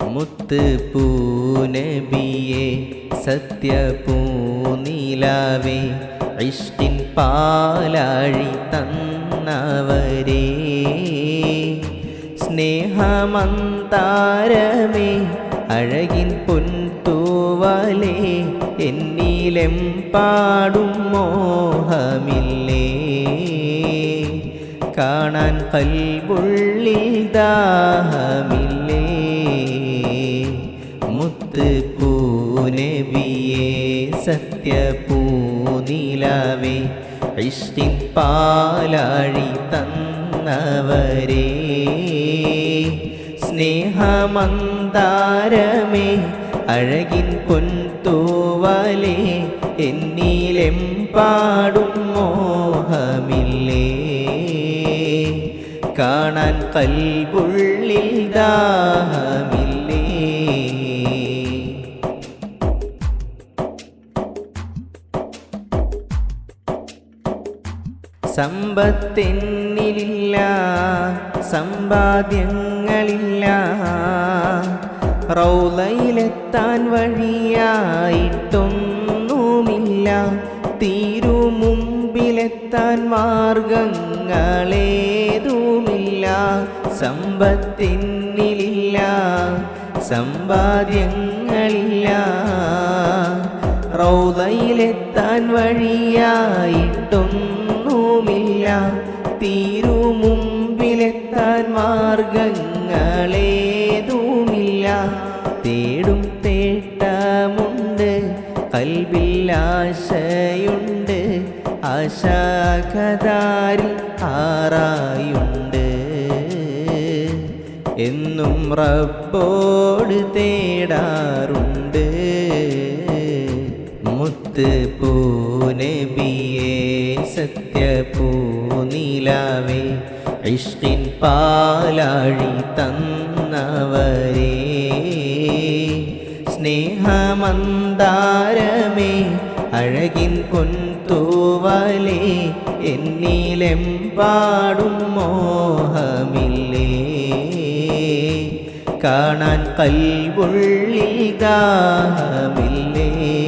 മുത്ത് പൂനബിയെ സത്യപൂനിലാവേ ഇഷ്ടിൻ പാലാഴി തന്നവരേ സ്നേഹമന്താരമേ അഴകിൻ പൊൻതൂവലേ എന്നിലും പാടും മോഹമില്ലേ കാണാൻ കൽബുള്ളിൽ ദാഹമില്ലേ മുത്ത് പൂനബിയെ സത്യപൂനിലാവേ ഇഷ്ടിൻ പാലാഴി തന്നവരേ സ്നേഹമന്താരമേ അഴകിൻ പൊൻതൂവലേ എന്നിലും പാടും മോഹമില്ലേ കാണാൻ കൽബുള്ളിൽ ദാഹമില്ലേ സമ്പത്തെന്നിലില്ല സമ്പാദ്യങ്ങളില്ല റൗലയിലെത്താൻ വഴിയായിട്ടൊന്നുമില്ല തീരു മുമ്പിലെത്താൻ മാർഗങ്ങളേതുമില്ല സമ്പത്തിന്നിലില്ല സമ്പാദ്യങ്ങളില്ല റൗലയിലെത്താൻ വഴിയായിട്ടൊന്നുമില്ല തീരു മുമ്പിലെത്താൻ മാർഗങ്ങളേതുമില്ല തേടും തേട്ടമുണ്ട് കൽബിൽ ആശയുണ്ട് ആശാഖതാരിൽ ആറായുണ്ട് എന്നും റബ്ബോട് തേടാറുണ്ട് മുത്ത് പൂനബിയെ സത്യപൂനിലാവേ ഇഷ്ടിൻ പാലാഴി തന്നവരേ സ്നേഹമന്താരമേ അഴകിൻ പൊൻതൂവലേ എന്നിലും പാടും മോഹമില്ലേ കാണാൻ കൽവുള്ളിൽ ദാഹമില്ലേ